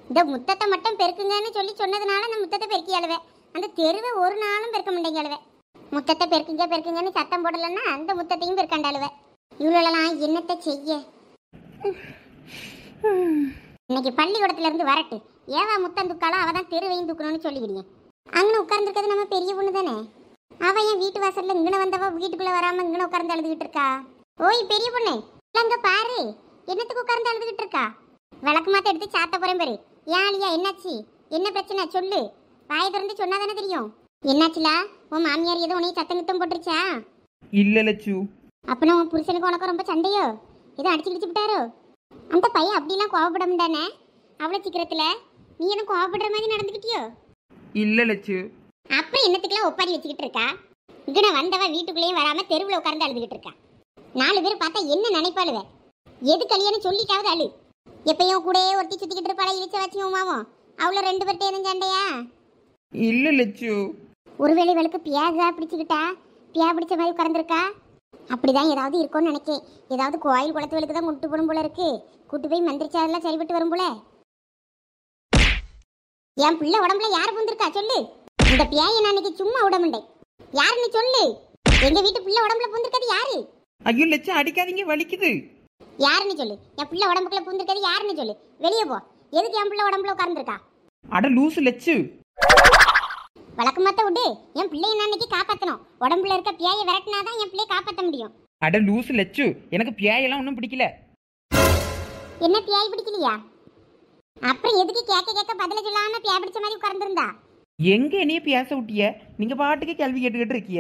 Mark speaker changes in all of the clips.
Speaker 1: இந்த முத்தத்தை மட்டும் பெருக்குங்கன்னு சொல்லி சொன்னதுனால அந்த முத்தத்தை பெருக்கி அழுவேன் அந்த தெருவை ஒரு நாளும் பெருக்க மாட்டேங்க அழுவேன் முத்தத்தை பெருக்குங்க பெருக்குங்கன்னு சத்தம் போடலன்னா அந்த முத்தத்தையும் பெருக்காண்ட அழுவேன் இவ்வளோலாம் என்னத்தை செய்ய இன்னைக்கு பள்ளிக்கூடத்துல இருந்து வரட்டு ஏவா முத்தம் துக்காளோ அவ தான் தெருவையும் தூக்கணும்னு சொல்லிக்கிடியே அங்கே உட்கார்ந்துருக்கிறது நம்ம பெரிய பொண்ணு தானே அவ என் வீட்டு வாசல்ல இங்கன வந்தவ வீட்டுக்குள்ள வராம இங்கன உட்கார்ந்து அழுதுகிட்டு இருக்கா ஓய் பெரிய பொண்ணு இல்ல அங்க பாரு என்னத்துக்கு உட்கார்ந்து அழுதுகிட்டு இருக்கா விளக்கு மாத்த எடுத்து சாத்த போறேன் பாரு ஏன் அழியா என்னாச்சு என்ன பிரச்சனை சொல்லு வாயை திறந்து சொன்னா தானே தெரியும் என்னாச்சுலா உன் மாமியார் ஏதோ உனைய சத்தம் கித்தம் போட்டுருச்சா
Speaker 2: இல்லை லட்சு
Speaker 1: அப்பனா உன் புருஷனுக்கு உனக்கும் ரொம்ப சண்டையோ ஏதோ அடிச்சு கிடிச்சு விட்டாரோ அந்த பையன் அப்படிலாம் கோவப்பட முடியானே அவ்வளோ சீக்கிரத்துல நீ என்ன கோவப்படுற மாதிரி நடந்துக்கிட்டியோ
Speaker 2: இல்லை லட்சு
Speaker 1: அப்புறம் என்னத்துக்குலாம் ஒப்பாரி வச்சுக்கிட்டு இருக்கா இங்கன வந்தவ வீட்டுக்குள்ளேயும் வராம தெருவில் உட்கார்ந்து அழுதுகிட்டு இருக்கா நாலு பேர் பார்த்தா என்ன நினைப்பாளுவ எது கல்யாணம் சொல்லிட்டாவது அழு எப்பயும் கூடயே ஒருத்தி சுத்திக்கிட்டு இருப்பாள இழிச்ச வச்சு உமாவும் அவ்வளோ ரெண்டு பேர்ட்ட எதுவும் சண்டையா
Speaker 2: இல்லை லட்சு
Speaker 1: ஒருவேளை இவளுக்கு பியாசா பிடிச்சுக்கிட்டா பியா பிடிச்ச மாதிரி உட்கார்ந்துருக்கா அப்படிதான் ஏதாவது இருக்கும்னு நினைக்கேன் ஏதாவது கோயில் குளத்துவலுக்கு தான் கூட்டு போகணும் போல இருக்கு கூட்டு போய் மந்திரிச்சா அதெல்லாம் சரிபட்டு வரும் போல என் பிள்ளை உடம்புல யார் புந்திருக்கா சொல்லு இந்த பியாயை நான் இன்னைக்கு சும்மா விட மாட்டேன் யாருன்னு சொல்லு எங்க வீட்டு பிள்ளை உடம்புல புந்திருக்கிறது யாரு
Speaker 2: ஐயோ லட்சு அடிக்காதீங்க வலிக்குது
Speaker 1: யாருன்னு சொல்லு என் பிள்ளை உடம்புக்குள்ள புந்திருக்கிறது யாருன்னு சொல்லு வெளியே போ எதுக்கு என் பிள்ளை உடம்புல உட்கார்ந்துருக்கா
Speaker 2: அட லூசு லட்சு
Speaker 1: வழக்கு மாத்த விடு என் பிள்ளைய நான் இன்னைக்கு காப்பாத்தணும் உடம்புல இருக்க பியாயை விரட்டினாதான் என் பிள்ளைய காப்பாத்த முடியும்
Speaker 2: அட லூசு லட்சு எனக்கு பியாயெல்லாம் ஒன்றும் பிடிக்கல
Speaker 1: என்ன பியாய் பிடிக்கலையா அப்புறம் எதுக்கு கேட்க கேட்க பதில சொல்லாம பியா பிடிச்ச மாதிரி உட்கார்ந்துருந்தா
Speaker 2: எங்க என்னைய பேச விட்டிய நீங்க பாட்டுக்கு கேள்வி கேட்டுக்கிட்டு இருக்கிய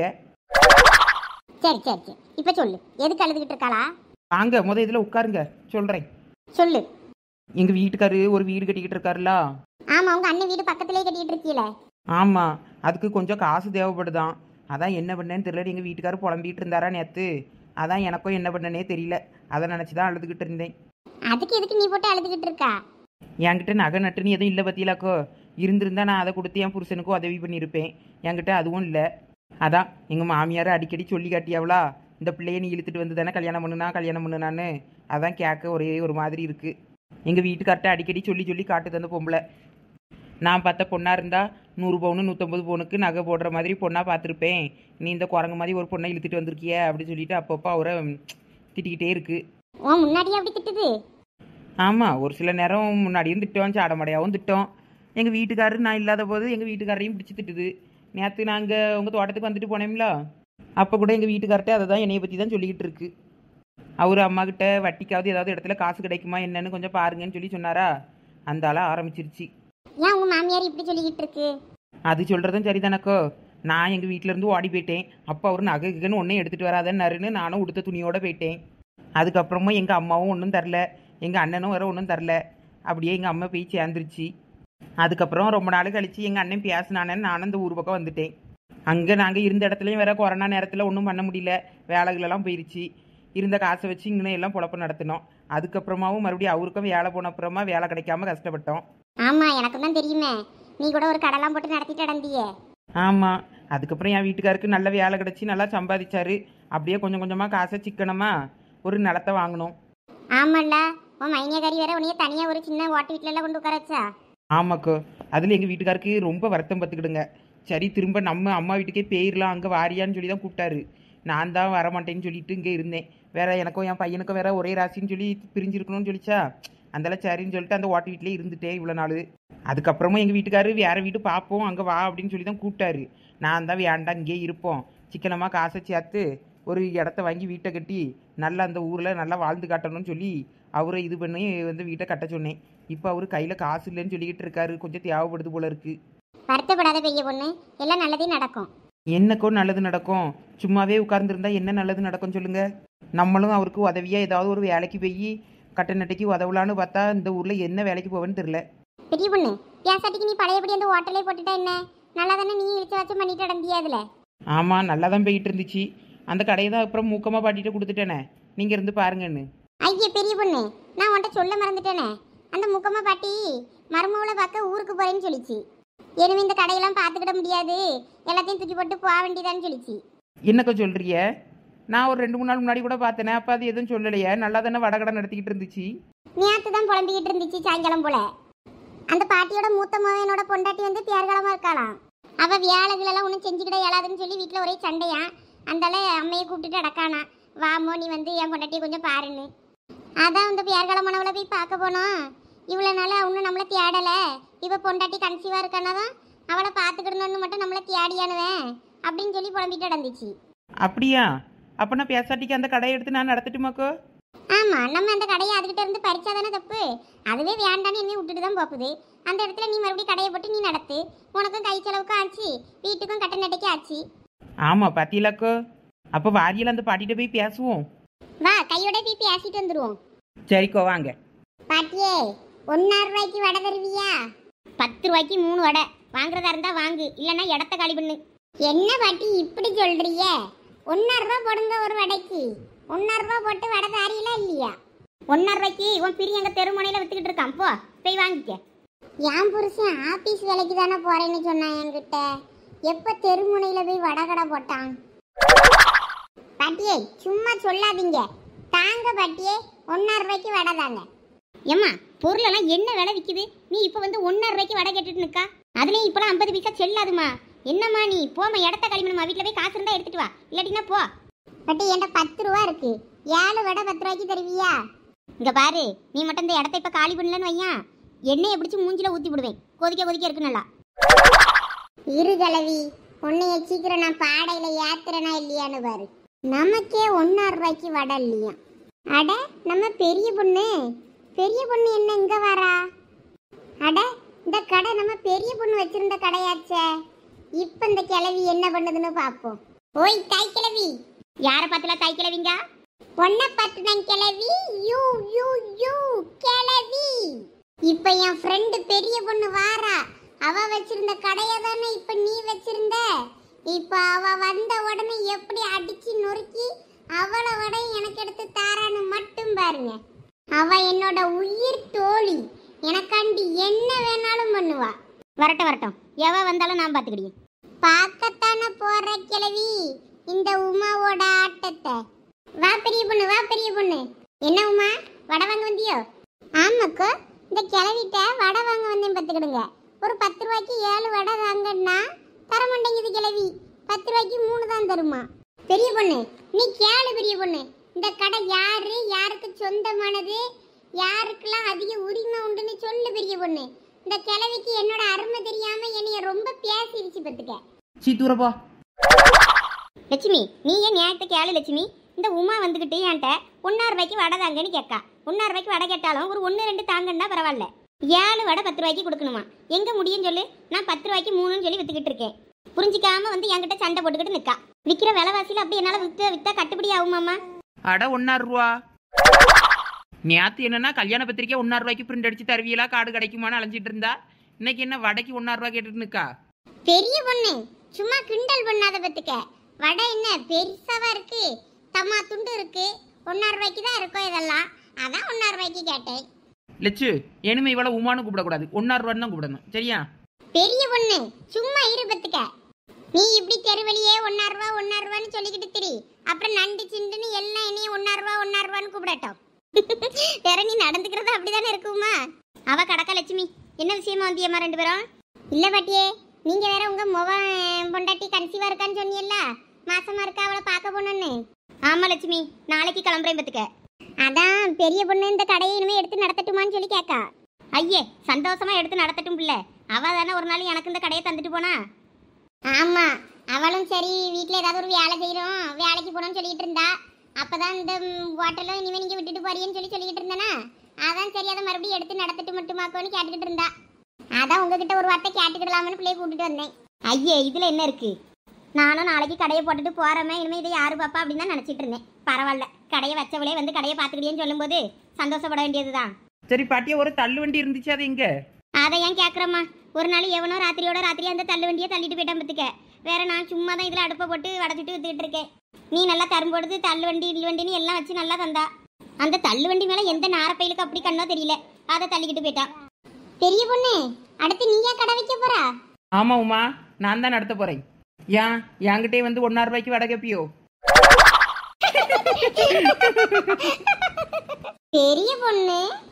Speaker 1: சரி சரி சரி இப்ப சொல்லு எதுக்கு அழுதுகிட்டு இருக்காளா
Speaker 2: வாங்க முத இதுல உட்காருங்க சொல்றேன்
Speaker 1: சொல்லு
Speaker 2: எங்க வீட்டுக்காரு ஒரு வீடு கட்டிக்கிட்டு இருக்காருல
Speaker 1: ஆமா உங்க அண்ணன் வீடு பக்கத்துலயே கட்டிட்டு இருக்கீல
Speaker 2: ஆமா அதுக்கு கொஞ்சம் காசு தேவைப்படுதான் அதான் என்ன பண்ணேன்னு தெரியல எங்க வீட்டுக்காரு புலம்பிட்டு இருந்தாரா நேத்து அதான் எனக்கும் என்ன பண்ணனே தெரியல அதை நினைச்சு தான் அழுதுகிட்டு இருந்தேன்
Speaker 1: அதுக்கு எதுக்கு நீ போட்டு அழுதுகிட்டு இருக்கா
Speaker 2: என்கிட்ட நகை நட்டுன்னு எதுவும் இல்லை பத்தியிலாக்கோ இருந்திருந்தா நான் அதை கொடுத்து என் புருஷனுக்கும் உதவி பண்ணியிருப்பேன் என்கிட்ட அதுவும் இல்லை அதான் எங்கள் மாமியார் அடிக்கடி சொல்லி காட்டியாவளா இந்த பிள்ளைய நீ இழுத்துட்டு வந்து தானே கல்யாணம் பண்ணுனா கல்யாணம் பண்ணுனான்னு அதான் கேட்க ஒரே ஒரு மாதிரி இருக்கு எங்கள் வீட்டுக்கார்ட்ட அடிக்கடி சொல்லி சொல்லி காட்டுது அந்த பொம்பளை நான் பார்த்த பொண்ணாக இருந்தால் நூறு பவுனு நூற்றம்பது பவுனுக்கு நகை போடுற மாதிரி பொண்ணாக பார்த்துருப்பேன் நீ இந்த குரங்கு மாதிரி ஒரு பொண்ணை இழுத்துட்டு வந்திருக்கிய அப்படின்னு சொல்லிட்டு அப்பப்போ அவரை ம், திட்டிக்கிட்டே இருக்கு
Speaker 1: உன் முன்னாடியே அப்படி திட்டுது
Speaker 2: ஆமாம் ஒரு சில நேரம் முன்னாடியும் திட்டோம் சாடமடையாவும் திட்டோம் எங்கள் வீட்டுக்காரர் நான் இல்லாத போது எங்கள் வீட்டுக்காரரையும் பிடிச்சி திட்டுது நேற்று நாங்கள் உங்கள் தோட்டத்துக்கு வந்துட்டு போனோம்ல அப்போ கூட எங்கள் வீட்டுக்கார்ட்ட அதை தான் என்னைய பற்றி தான் சொல்லிக்கிட்டு இருக்கு அவர் அம்மா கிட்ட வட்டிக்காவது ஏதாவது இடத்துல காசு கிடைக்குமா என்னன்னு கொஞ்சம் பாருங்கன்னு சொல்லி சொன்னாரா அந்த ஆளை ஆரம்பிச்சிருச்சு
Speaker 1: ஏன் உங்க மாமியார் இப்படி சொல்லிக்கிட்டு இருக்கு
Speaker 2: அது சொல்கிறதும் சரிதானக்கோ நான் எங்கள் வீட்டிலேருந்து ஓடி போயிட்டேன் அப்போ அவர் நகை கிகன்னு ஒன்றும் எடுத்துகிட்டு வராதன்னாருன்னு நானும் உடுத்த துணியோட போயிட்டேன் அதுக்கப்புறமா எங்கள் அம்மாவும் ஒன்றும் தரல எங்கள் அண்ணனும் வேற ஒன்றும் தரல அப்படியே எங்கள் அம்மா போய் சேர்ந்துருச்சு அதுக்கப்புறம் ரொம்ப நாள் கழிச்சு எங்கள் அண்ணன் பேசினானேன்னு நானும் இந்த ஊர் பக்கம் வந்துட்டேன் அங்கே நாங்கள் இருந்த இடத்துலையும் வேற கொரோனா நேரத்தில் ஒன்றும் பண்ண முடியல வேலைகளெல்லாம் போயிருச்சு இருந்த காசை வச்சு இங்கே எல்லாம் பொழப்பு நடத்தினோம் அதுக்கப்புறமாவும் மறுபடியும் அவருக்கும் வேலை போன அப்புறமா வேலை கிடைக்காம கஷ்டப்பட்டோம்
Speaker 1: ஆமா எனக்கு தான் தெரியுமே நீ கூட ஒரு கடைலாம் போட்டு நடத்திட்டு நடந்தியே
Speaker 2: ஆமாம் அதுக்கப்புறம் என் வீட்டுக்காருக்கு நல்ல வேலை கிடச்சி நல்லா சம்பாதிச்சாரு அப்படியே கொஞ்சம் கொஞ்சமாக காசை சிக்கனமா ஒரு நிலத்தை வாங்கினோம்
Speaker 1: ஆமால்ல உன் மைனியக்காரி வேற உன்னைய தனியா ஒரு சின்ன ஓட்டு வீட்டுல எல்லாம் கொண்டு உட்கார வச்சா
Speaker 2: ஆமாக்கோ அதில் எங்கள் வீட்டுக்காருக்கு ரொம்ப வருத்தம் பார்த்துக்கிடுங்க சரி திரும்ப நம்ம அம்மா வீட்டுக்கே போயிடலாம் அங்கே வாரியான்னு சொல்லி தான் கூப்பிட்டாரு நான் தான் வரமாட்டேன்னு சொல்லிட்டு இங்கே இருந்தேன் வேற எனக்கும் என் பையனுக்கும் வேற ஒரே ராசின்னு சொல்லி பிரிஞ்சிருக்கணும்னு சொல்லிச்சா அதெல்லாம் சரின்னு சொல்லிட்டு அந்த ஓட்டு வீட்டிலே இருந்துட்டேன் இவ்வளோ நாள் அதுக்கப்புறமும் எங்கள் வீட்டுக்காரு வேற வீடு பார்ப்போம் அங்கே வா அப்படின்னு சொல்லி தான் கூப்பிட்டாரு நான் தான் வேண்டாம் இங்கே இருப்போம் சிக்கனமாக காசை சேர்த்து ஒரு இடத்த வாங்கி வீட்டை கட்டி நல்லா அந்த ஊரில் நல்லா வாழ்ந்து காட்டணும்னு சொல்லி அவரை இது பண்ணி வந்து வீட்டை கட்ட சொன்னேன் இப்போ அவர் கையில் காசு இல்லைன்னு சொல்லிக்கிட்டு இருக்காரு கொஞ்சம் தேவைப்படுது போல இருக்கு
Speaker 1: வருத்தப்படாத பெரிய பொண்ணு எல்லாம் நல்லதே நடக்கும்
Speaker 2: என்னக்கோ நல்லது நடக்கும் சும்மாவே உட்கார்ந்துருந்தா என்ன நல்லது நடக்கும் சொல்லுங்க நம்மளும் அவருக்கு உதவியா ஏதாவது ஒரு வேலைக்கு போய் கட்ட நட்டைக்கு உதவலான்னு பார்த்தா இந்த ஊர்ல என்ன வேலைக்கு போவேன்னு தெரியல
Speaker 1: பெரிய பொண்ணு பேசாட்டிக்கு நீ பழையபடி அந்த ஹோட்டலே போட்டுட்டா என்ன நல்லா தானே நீ இழிச்ச வச்சு பண்ணிட்டு நடந்தியா அதுல
Speaker 2: ஆமா நல்லா தான் போயிட்டு இருந்துச்சு அந்த கடையை தான் அப்புறம் மூக்கமா பாட்டிட்டு கொடுத்துட்டேனே நீங்க இருந்து பாருங்கன்னு
Speaker 1: ஐயே பெரிய பொண்ணு நான் உன்கிட்ட சொல்ல மறந்துட்டேனே அந்த முக்கம்மா பாட்டி மருமகளை பார்க்க ஊருக்கு போறேன்னு சொல்லிச்சு இனிமே இந்த கடையெல்லாம் பார்த்துக்கிட முடியாது எல்லாத்தையும் தூக்கி போட்டு போக வேண்டியதான்னு சொல்லிச்சு
Speaker 2: என்னக்கா சொல்றிய நான் ஒரு ரெண்டு மூணு நாள் முன்னாடி கூட பார்த்தேனே அப்போ அது எதுவும் சொல்லலையே நல்லா தானே வடகடை நடத்திக்கிட்டு இருந்துச்சு
Speaker 1: நேற்று தான் புலம்பிக்கிட்டு இருந்துச்சு சாயங்காலம் போல அந்த பாட்டியோட மூத்த மகனோட பொண்டாட்டி வந்து பேர்காலமா இருக்காளாம் அவ வியாழகளெல்லாம் ஒன்றும் செஞ்சுக்கிட இயலாதுன்னு சொல்லி வீட்டில் ஒரே சண்டையா அந்தால அம்மையை கூப்பிட்டுட்டு அடக்கானா வாமோ நீ வந்து என் பொண்டாட்டியை கொஞ்சம் பாருன்னு அதான் இந்த பேர்காலமானவளை போய் பார்க்க போனோம் இவ்வளோ நாள் அவனும் நம்மளை தேடலை இவ பொண்டாட்டி கன்சீவாக இருக்கானா தான் அவளை பார்த்துக்கிடணுன்னு மட்டும் நம்மளை தேடியானுவேன் அப்படின்னு சொல்லி புலம்பிட்டு நடந்துச்சு
Speaker 2: அப்படியா அப்போ நான் பேசாட்டிக்கு அந்த கடையை எடுத்து நான் நடத்தட்டுமாக்கோ
Speaker 1: ஆமா நம்ம அந்த கடையை அதுகிட்ட இருந்து பறிச்சாதானே தப்பு அதுவே வேண்டான்னு என்னைய விட்டுட்டு தான் போகுது அந்த இடத்துல நீ மறுபடியும் கடையை போட்டு நீ நடத்து உனக்கும் கை செலவுக்கும் ஆச்சு வீட்டுக்கும் கட்ட நடைக்கும் ஆச்சு
Speaker 2: ஆமாம் பாத்தீங்களாக்கோ அப்போ வாரியில் அந்த பாட்டிகிட்ட போய் பேசுவோம்
Speaker 1: வா கையோட போய் பேசிட்டு வந்துருவோம்
Speaker 2: சரிக்கோ வாங்க
Speaker 1: பாட்டியே ஒன்னாறு ரூபாய்க்கு வடை தருவியா பத்து ரூபாய்க்கு மூணு வடை வாங்குறதா இருந்தா வாங்கு இல்லைன்னா இடத்த காலி பண்ணு என்ன பாட்டி இப்படி சொல்றிய ஒன்னாறு ரூபாய் போடுங்க ஒரு வடைக்கு ஒன்னாறு ரூபாய் போட்டு வடை தாரியல இல்லையா ஒன்னாறு ரூபாய்க்கு உன் பிரி எங்க தெருமுனையில வித்துக்கிட்டு இருக்கான் போ போய் வாங்கிக்க என் புருஷன் ஆபீஸ் வேலைக்கு தானே போறேன்னு சொன்னான் என்கிட்ட எப்ப தெருமுனையில போய் வடை கடை போட்டான் பாட்டியே சும்மா சொல்லாதீங்க தாங்க பாட்டியே ஒன்னாறு ரூபாய்க்கு வடை தாங்க ஏம்மா பொருளெல்லாம் என்ன விலை விற்கிது நீ இப்போ வந்து ஒன்றரை ரூபாய்க்கு வடை கேட்டுட்டு நிற்கா அதுலேயும் இப்போலாம் ஐம்பது பைசா செல்லாதுமா என்னம்மா நீ போம்மா இடத்த கழிமணுமா வீட்டில் போய் காசு இருந்தால் எடுத்துட்டு வா இல்லாட்டினா போ பட்டு என்கிட்ட பத்து ரூபா இருக்கு ஏழு வடை பத்து ரூபாய்க்கு தருவியா இங்கே பாரு நீ மட்டும் இந்த இடத்த இப்போ காலி பண்ணலன்னு வையன் எண்ணெயை பிடிச்சி மூஞ்சில ஊற்றி விடுவேன் கொதிக்க கொதிக்க இருக்கு நல்லா இரு கலவி உன்னைய சீக்கிரம் நான் பாடையில ஏத்துறனா இல்லையான்னு பாரு நமக்கே ஒன்னாறு ரூபாய்க்கு வடை இல்லையா அட நம்ம பெரிய பொண்ணு பெரிய பொண்ணு என்ன இங்க வரா அட இந்த கடை நம்ம பெரிய பொண்ணு வச்சிருந்த கடையாச்சே இப்ப இந்த கிழவி என்ன பண்ணுதுன்னு பாப்போம் ஓய் தாய் கிழவி யார பாத்துல தாய் கிழவிங்க பொண்ணை பார்த்து தான் கிழவி யூ யூ யூ கிழவி இப்ப என் ஃப்ரெண்டு பெரிய பொண்ணு வாரா அவ வச்சிருந்த கடையை தானே இப்ப நீ வச்சிருந்த இப்ப அவ வந்த உடனே எப்படி அடிச்சு நொறுக்கி அவளை விட எனக்கு எடுத்து தாரான்னு மட்டும் பாருங்க அவ என்னோட உயிர் தோழி எனக்காண்டி என்ன வேணாலும் பண்ணுவா வரட்டும் வரட்டும் எவ வந்தாலும் நான் பாத்துக்கிடியேன் பார்க்கத்தானே போற கிழவி இந்த உமாவோட ஆட்டத்தை வா பெரிய பொண்ணு வா பெரிய பொண்ணு என்ன உமா வடை வாங்க வந்தியோ ஆமாக்கோ இந்த கிளவிட்ட வடை வாங்க வந்தேன் பார்த்துக்கிடுங்க ஒரு பத்து ரூபாய்க்கு ஏழு வடை வாங்கன்னா தர மாட்டேங்குது கிளவி பத்து ரூபாய்க்கு மூணு தான் தருமா பெரிய பொண்ணு நீ கேளு பெரிய பொண்ணு இந்த கடை யாரு யாருக்கு சொந்தமானது யாருக்கெல்லாம் அதிக உரிமை உண்டுன்னு சொல்லு பெரிய பொண்ணு இந்த கிழவிக்கு என்னோட அருமை தெரியாம என்னைய ரொம்ப பேசிருச்சு பத்துக்க
Speaker 2: சீ தூரப்போ
Speaker 1: லட்சுமி நீ ஏன் நியாயத்தை கேளு லட்சுமி இந்த உமா வந்துக்கிட்டு என்கிட்ட ஒன்னாறு ரூபாய்க்கு வடை தாங்கன்னு கேட்கா ஒன்னாறு ரூபாய்க்கு வடை கேட்டாலும் ஒரு ஒன்று ரெண்டு தாங்கன்னா பரவாயில்ல ஏழு வடை பத்து ரூபாய்க்கு கொடுக்கணுமா எங்க முடியும்னு சொல்லு நான் பத்து ரூபாய்க்கு மூணுன்னு சொல்லி வித்துக்கிட்டு இருக்கேன் புரிஞ்சிக்காம வந்து என்கிட்ட சண்டை போட்டுக்கிட்டு நிக்கா விற்கிற விலைவாசியில் அப்படி என்னால் விற்க வித்தா கட்டுப்படி ஆகுமாமா
Speaker 2: அட ஒன்னாறு ரூபா நேற்று என்னன்னா கல்யாண பத்திரிக்கை ஒன்னாறு ரூபாய்க்கு பிரிண்ட் அடிச்சு தருவியலா காடு கிடைக்குமான்னு அலைஞ்சிட்டு இருந்தா இன்னைக்கு என்ன வடைக்கு ஒன்னாறு ரூபா கேட்டுட்டு நிக்கா
Speaker 1: பெரிய பொண்ணு சும்மா கிண்டல் பண்ணாத பத்துக்க வடை என்ன பெருசாவா இருக்கு தம்மா துண்டு இருக்கு ஒன்னாறு ரூபாய்க்கு தான் இருக்கும் இதெல்லாம் அதான் ஒன்னாறு ரூபாய்க்கு கேட்டேன்
Speaker 2: லட்சு இனிமே இவ்வளோ உமானு கூப்பிடக்கூடாது ஒன்னாறு ரூபான்னு தான் கூப்பிடணும் சரியா
Speaker 1: பெரிய பொண்ணு சும்மா இரு பத்துக்க நீ இப்படி தெருவழியே ஒன்னா ரூபா ஒன்னா ரூபான்னு சொல்லிக்கிட்டு திரி அப்புறம் நண்டு சிண்டுன்னு எல்லாம் என்னையும் ஒன்னா ரூபா ஒன்னா ரூபான்னு கூப்பிடட்டும் வேற நீ நடந்துக்கிறது அப்படிதானே இருக்குமா அவ கடக்கா லட்சுமி என்ன விஷயமா வந்தியம்மா ரெண்டு பேரும் இல்ல பாட்டியே நீங்க வேற உங்க முக பொண்டாட்டி கன்சீவா இருக்கான்னு சொன்னீல்ல மாசமா இருக்கா அவளை பார்க்க போனோன்னு ஆமா லட்சுமி நாளைக்கு கிளம்புறேன் பத்துக்க அதான் பெரிய பொண்ணு இந்த கடையை இனிமே எடுத்து நடத்தட்டுமான்னு சொல்லி கேக்கா ஐயே சந்தோஷமா எடுத்து நடத்தட்டும் பிள்ளை அவ தானே ஒரு நாள் எனக்கு இந்த கடையை தந்துட்டு போனா ஆமா அவளும் சரி வீட்ல ஏதாவது ஒரு வேலை செய்யறோம் வேலைக்கு போனோம்னு சொல்லிட்டு இருந்தா அப்பதான் இந்த ஹோட்டலும் இனிமே நீங்க விட்டுட்டு போறீன்னு சொல்லி சொல்லிட்டு இருந்தேனா அதான் சரி அதை மறுபடியும் எடுத்து நடத்திட்டு மட்டுமாக்கோன்னு கேட்டுக்கிட்டு இருந்தா அதான் உங்ககிட்ட ஒரு வார்த்தை கேட்டுக்கிடலாம்னு பிள்ளைய கூட்டிட்டு வந்தேன் ஐயே இதுல என்ன இருக்கு நானும் நாளைக்கு கடையை போட்டுட்டு போறமே இனிமே இதை யாரு பாப்பா அப்படின்னு தான் நினைச்சிட்டு இருந்தேன் பரவாயில்ல கடையை வச்சவளே வந்து கடையை பாத்துக்கிட்டேன்னு சொல்லும்போது சந்தோஷப்பட வேண்டியதுதான்
Speaker 2: சரி பாட்டியா ஒரு தள்ளு வண்டி இருந்துச்சு அது எங்க
Speaker 1: அதை ஏன் கேட்குறம்மா ஒரு நாள் எவனோ ராத்திரியோட ராத்திரி அந்த தள்ளு வண்டியை தள்ளிட்டு போயிட்டான் பத்துக்க வேற நான் சும்மா தான் இதில் அடுப்பை போட்டு வடைச்சிட்டு வித்துக்கிட்டு இருக்கேன் நீ நல்லா தரும்போது தள்ளு வண்டி இள்ளு வண்டின்னு எல்லாம் வச்சு நல்லா தந்தா அந்த தள்ளு வண்டி மேலே எந்த நாரப்பையிலுக்கு அப்படி கண்ணோ தெரியல அதை தள்ளிக்கிட்டு போயிட்டான் பெரிய பொண்ணு அடுத்து நீ ஏன் கடை வைக்க போறா
Speaker 2: ஆமா உமா நான் தான் நடத்த போறேன் ஏன் என்கிட்டே வந்து ஒன்னாறு ரூபாய்க்கு வடை கேப்பியோ
Speaker 1: பெரிய பொண்ணு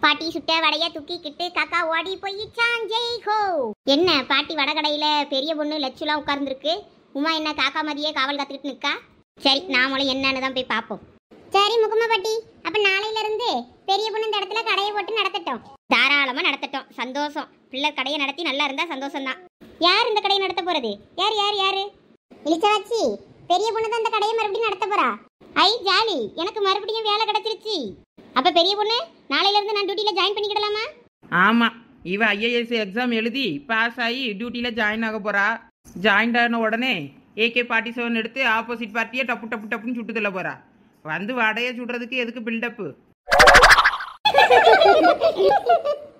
Speaker 1: பாட்டி சுட்ட வடைய தூக்கிக்கிட்டு காக்கா ஓடி போயிச்சான் ஜெய் ஹோ என்ன பாட்டி வடகடையில பெரிய பொண்ணு லட்சுலாம் உட்கார்ந்துருக்கு உமா என்ன காக்கா மாதிரியே காவல் காத்துக்கிட்டு நிக்கா சரி நாமளும் என்னன்னு தான் போய் பார்ப்போம் சரி முகம பாட்டி அப்ப நாளையில இருந்து பெரிய பொண்ணு இந்த இடத்துல கடையை போட்டு நடத்தட்டும் தாராளமா நடத்தட்டும் சந்தோஷம் பிள்ளை கடையை நடத்தி நல்லா இருந்தா சந்தோஷம் தான் யார் இந்த கடையை நடத்த போறது யார் யார் யாரு இளிச்சவாச்சி பெரிய பொண்ணு தான் இந்த கடையை மறுபடியும் நடத்த போறா ஐ ஜாலி எனக்கு மறுபடியும் வேலை கிடைச்சிருச்சு அப்ப பெரிய பொண்ணு நாளையில இருந்து நான் டியூட்டில ஜாயின் பண்ணிக்கிடலாமா
Speaker 2: ஆமாம் இவ ஐஏஎஸ் எக்ஸாம் எழுதி பாஸ் ஆகி டியூட்டியில் ஜாயின் ஆக போறா ஜாயின் ஆன உடனே ஏகே பார்ட்டி செவன் எடுத்து ஆப்போசிட் பார்ட்டியை டப்பு டப்பு டப்புன்னு சுட்டு தள்ள போறா வந்து வடையை சுடுறதுக்கு எதுக்கு பில்டப்பு